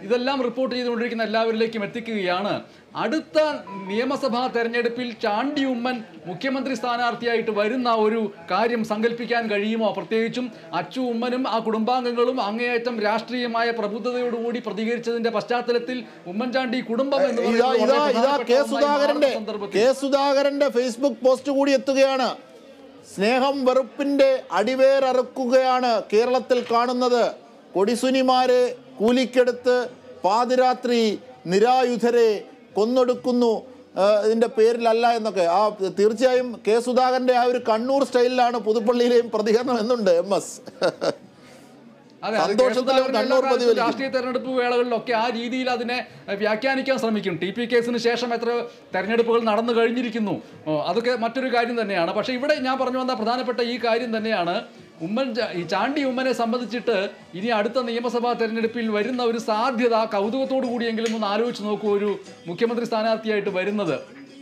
ഇതെല്ലാം റിപ്പോർട്ട് ചെയ്തുകൊണ്ടിരിക്കുന്ന എല്ലാവരിലേക്കും എത്തിക്കുകയാണ് അടുത്ത നിയമസഭാ തെരഞ്ഞെടുപ്പിൽ ചാണ്ടി ഉമ്മൻ മുഖ്യമന്ത്രി സ്ഥാനാർത്ഥിയായിട്ട് വരുന്ന ഒരു കാര്യം സങ്കല്പിക്കാൻ കഴിയുമോ പ്രത്യേകിച്ചും അച്ചു ഉമ്മനും ആ കുടുംബാംഗങ്ങളും അങ്ങേയറ്റം രാഷ്ട്രീയമായ പ്രബുദ്ധതയോടുകൂടി പ്രതികരിച്ചതിന്റെ പശ്ചാത്തലത്തിൽ ഉമ്മൻചാണ്ടി കുടുംബം എന്ന് ഇതാ പറയുന്നത് ഇതാ വളരെ ഇതാ കെ പ്രധാനപ്പെട്ട ഒന്നായി സുധാകരന്റെ മാറുന്ന സന്ദർഭത്തിൽ കെ സുധാകരന്റെ ഫേസ്ബുക്ക് പോസ്റ്റ് കൂടി എത്തുകയാണ് സ്നേഹം വെറുപ്പിന്റെ അടിവേരറുക്കുകയാണ് കേരളത്തിൽ കാണുന്നത് കൊടിസുനിമാരെ കൂലിക്കെടുത്ത് പാതിരാത്രി നിരായുധരെ കൊന്നൊടുക്കുന്നു ആ, ഇതിന്റെ പേരിലല്ല എന്നൊക്കെ ആ തീർച്ചയായും കെ സുധാകരന്റെ ആ ഒരു കണ്ണൂർ സ്റ്റൈലിലാണ് പുതുപ്പള്ളിയിലെയും പ്രതികരണം എന്നുണ്ട് എം എസ് അതെ, അത് സന്തോഷത്തിലും കേരളത്തിൽ എല്ലാ കണ്ണൂർ കാലത്തും പതിവലിക്കും. രാഷ്ട്രീയ തെരഞ്ഞെടുപ്പ് വേളകളിലൊക്കെ ആ രീതിയിൽ അതിനെ അഹ്, വ്യാഖ്യാനിക്കാൻ ശ്രമിക്കും ടി പി കേസിന് ശേഷം എത്ര തെരഞ്ഞെടുപ്പുകൾ നടന്നു കഴിഞ്ഞിരിക്കുന്നു ഓ, അതൊക്കെ മറ്റൊരു കാര്യം തന്നെയാണ് പക്ഷേ ഇവിടെ ഞാൻ പറഞ്ഞു വന്ന പ്രധാനപ്പെട്ട ഈ കാര്യം തന്നെയാണ് ഉമ്മൻ ചാ- ഈ ചാണ്ടി ഉമ്മനെ സംബന്ധിച്ചിട്ട് ഇനി അടുത്ത നിയമസഭാ തെരഞ്ഞെടുപ്പിൽ വരുന്ന ഒരു സാധ്യത കൗതുകത്തോടു കൂടിയെങ്കിലും ഒന്ന് ആലോചിച്ച് നോക്കൂ ഒരു മുഖ്യമന്ത്രി സ്ഥാനാർത്ഥിയായിട്ട് വരുന്നത്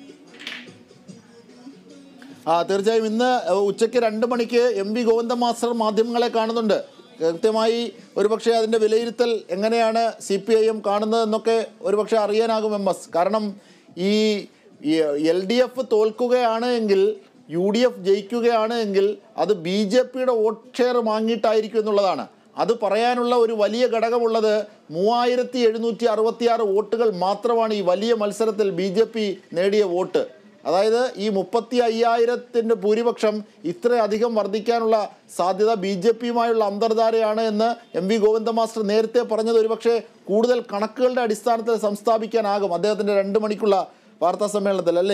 ആ തീർച്ചയായും ഇന്ന് ഉച്ചയ്ക്ക് രണ്ട് മണിക്ക് എം വി ഗോവിന്ദ മാസ്റ്റർ മാധ്യമങ്ങളെ കാണുന്നുണ്ട് കൃത്യമായി ഒരുപക്ഷെ അതിൻ്റെ വിലയിരുത്തൽ എങ്ങനെയാണ് സി പി ഐ എം കാണുന്നതെന്നൊക്കെ ഒരുപക്ഷെ അറിയാനാകും എം എസ് കാരണം ഈ എൽ ഡി എഫ് തോൽക്കുകയാണ് എങ്കിൽ യു ഡി എഫ് ജയിക്കുകയാണ് എങ്കിൽ അത് ബി ജെ പിയുടെ വോട്ട് ഷെയർ വാങ്ങിയിട്ടായിരിക്കും എന്നുള്ളതാണ് അത് പറയാനുള്ള ഒരു വലിയ ഘടകമുള്ളത് മൂവായിരത്തി എഴുന്നൂറ്റി അറുപത്തിയാറ് വോട്ടുകൾ മാത്രമാണ് ഈ വലിയ മത്സരത്തിൽ ബി ജെ പി നേടിയ വോട്ട് അതായത് ഈ മുപ്പത്തി അയ്യായിരത്തിൻ്റെ ഭൂരിപക്ഷം ഇത്രയധികം വർദ്ധിക്കാനുള്ള സാധ്യത ബി ജെ പിയുമായുള്ള അന്തർധാരയാണ് എന്ന് എം വി ഗോവിന്ദ മാസ്റ്റർ നേരത്തെ പറഞ്ഞത് ഒരുപക്ഷെ കൂടുതൽ കണക്കുകളുടെ അടിസ്ഥാനത്തിൽ സംസ്ഥാപിക്കാനാകും അദ്ദേഹത്തിൻ്റെ രണ്ട് മണിക്കുള്ള വാർത്താ സമ്മേളനത്തിൽ അല്ലേ